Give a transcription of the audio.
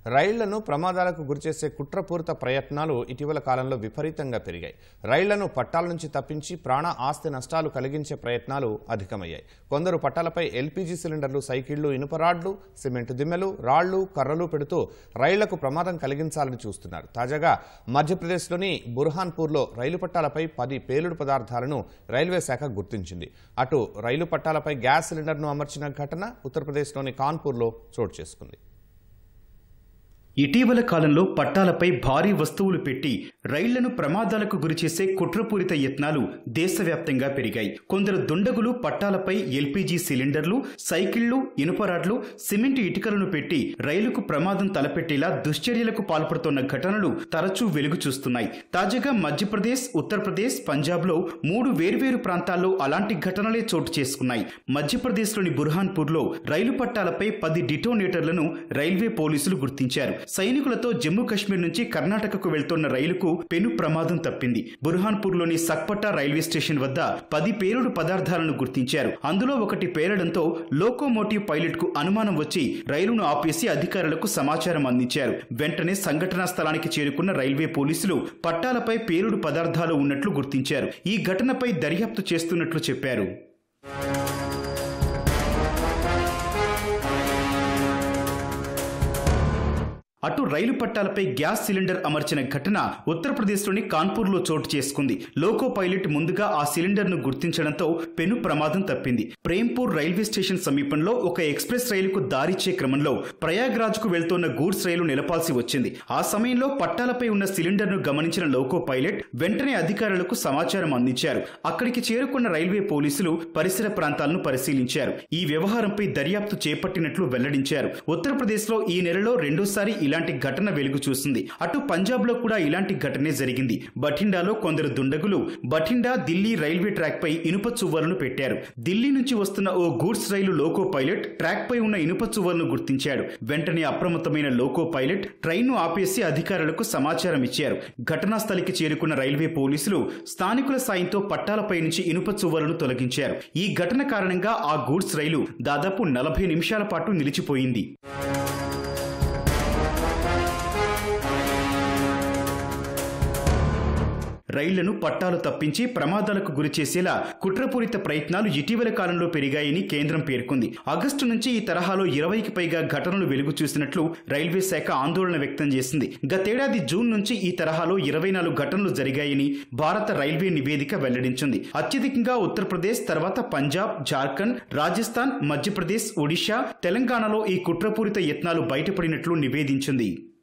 రైళ్లను ప్రమాదాలకు గురిచేసే కుట్రపూరిత ప్రయత్నాలు ఇటీవల కాలంలో విపరీతంగా పెరిగాయి రైళ్లను పట్టాల నుంచి తప్పించి ప్రాణ ఆస్తి నష్టాలు కలిగించే ప్రయత్నాలు అధికమయ్యాయి కొందరు పట్టాలపై ఎల్పీజీ సిలిండర్లు సైకిళ్లు ఇనుప రాడ్లు సిమెంటు దిమ్మెలు రాళ్లు కర్రలు పెడుతూ రైళ్లకు ప్రమాదం కలిగించాలని చూస్తున్నారు తాజాగా మధ్యప్రదేశ్లోని బుర్హాన్పూర్లో రైలు పట్టాలపై పది పేలుడు పదార్థాలను రైల్వే శాఖ గుర్తించింది అటు రైలు పట్టాలపై గ్యాస్ సిలిండర్ను అమర్చిన ఘటన ఉత్తరప్రదేశ్లోని కాన్పూర్లో చోటు చేసుకుంది ఇటీవల కాలంలో పట్టాలపై భారీ వస్తువులు పెట్టి రైళ్లను ప్రమాదాలకు గురిచేసే కుట్రపూరిత యత్నాలు దేశవ్యాప్తంగా పెరిగాయి కొందరు దుండగులు పట్టాలపై ఎల్పీజీ సిలిండర్లు సైకిళ్లు ఇనుపరాడ్లు సిమెంట్ ఇటుకలను పెట్టి రైలుకు ప్రమాదం తలపెట్టేలా దుశ్చర్యలకు పాల్పడుతున్న ఘటనలు తరచూ వెలుగు చూస్తున్నాయి తాజాగా మధ్యప్రదేశ్ ఉత్తరప్రదేశ్ పంజాబ్లో మూడు వేర్వేరు ప్రాంతాల్లో అలాంటి ఘటనలే చోటు చేసుకున్నాయి మధ్యప్రదేశ్లోని బుర్హాన్పూర్లో రైలు పట్టాలపై పది డిటోనేటర్లను రైల్వే పోలీసులు గుర్తించారు సైనికులతో జమ్మూ కాశ్మీర్ నుంచి కర్ణాటకకు వెళ్తున్న రైలుకు పెను ప్రమాదం తప్పింది బుర్హాన్పూర్లోని సక్పట్టా రైల్వే స్టేషన్ వద్ద పది పేలుడు పదార్థాలను గుర్తించారు అందులో ఒకటి పేలడంతో లోకోమోటివ్ పైలట్ కు అనుమానం వచ్చి రైలును ఆపేసి అధికారులకు సమాచారం అందించారు వెంటనే సంఘటనా స్థలానికి చేరుకున్న రైల్వే పోలీసులు పట్టాలపై పేలుడు పదార్థాలు ఉన్నట్లు గుర్తించారు ఈ ఘటనపై దర్యాప్తు చేస్తున్నట్లు చెప్పారు అటు రైలు పట్టాలపై గ్యాస్ సిలిండర్ అమర్చిన ఘటన ఉత్తరప్రదేశ్లోని కాన్పూర్లో చోటు చేసుకుంది లోకో పైలట్ ముందుగా ఆ సిలిండర్ను గుర్తించడంతో పెను ప్రమాదం తప్పింది ప్రేంపూర్ రైల్వే స్టేషన్ సమీపంలో ఒక ఎక్స్ప్రెస్ రైలుకు దారిచ్చే క్రమంలో ప్రయాగ్రాజ్కు వెళ్తోన్న గూడ్స్ రైలు నిలపాల్సి వచ్చింది ఆ సమయంలో పట్టాలపై ఉన్న సిలిండర్ను గమనించిన లోకో పైలట్ వెంటనే అధికారులకు సమాచారం అందించారు అక్కడికి చేరుకున్న రైల్వే పోలీసులు పరిసర ప్రాంతాలను పరిశీలించారు ఈ వ్యవహారంపై దర్యాప్తు చేపట్టినట్లు వెల్లడించారు ఉత్తరప్రదేశ్లో ఈ నెలలో రెండోసారి ఇలాంటి ఘటన వెలుగు చూసింది అటు పంజాబ్ లో కూడా ఇలాంటి ఘటనే జరిగింది బఠిండాలో కొందరు దుండగులు బఠిండా దిల్లీ రైల్వే ట్రాక్ పై ఇనుప చువ్వలను పెట్టారు ఢిల్లీ నుంచి వస్తున్న ఓ గూడ్స్ రైలు లోకో పైలట్ ట్రాక్ పై ఉన్న ఇనుప చువ్వలను గుర్తించాడు వెంటనే అప్రమత్తమైన లోకో పైలట్ ట్రైన్ ను ఆపేసి అధికారులకు సమాచారం ఇచ్చారు ఘటనా స్థలికి చేరుకున్న రైల్వే పోలీసులు స్థానికుల సాయంతో పట్టాలపై నుంచి ఇనుప చువ్వలను తొలగించారు ఈ ఘటన కారణంగా ఆ గూడ్స్ రైలు దాదాపు నలభై నిమిషాల పాటు నిలిచిపోయింది రైళ్లను పట్టాలు తప్పించి ప్రమాదాలకు గురిచేసేలా కుట్రపూరిత ప్రయత్నాలు ఇటీవల కాలంలో పెరిగాయని కేంద్రం పేర్కొంది ఆగస్టు నుంచి ఈ తరహాలో ఇరవైకి పైగా ఘటనలు వెలుగు చూసినట్లు రైల్వే శాఖ ఆందోళన వ్యక్తం చేసింది గతేడాది జూన్ నుంచి ఈ తరహాలో ఇరవై నాలుగు ఘటనలు జరిగాయని భారత రైల్వే నివేదిక వెల్లడించింది అత్యధికంగా ఉత్తరప్రదేశ్ తర్వాత పంజాబ్ జార్ఖండ్ రాజస్థాన్ మధ్యప్రదేశ్ ఒడిషా తెలంగాణలో ఈ కుట్రపూరిత యత్నాలు బయటపడినట్లు నివేదించింది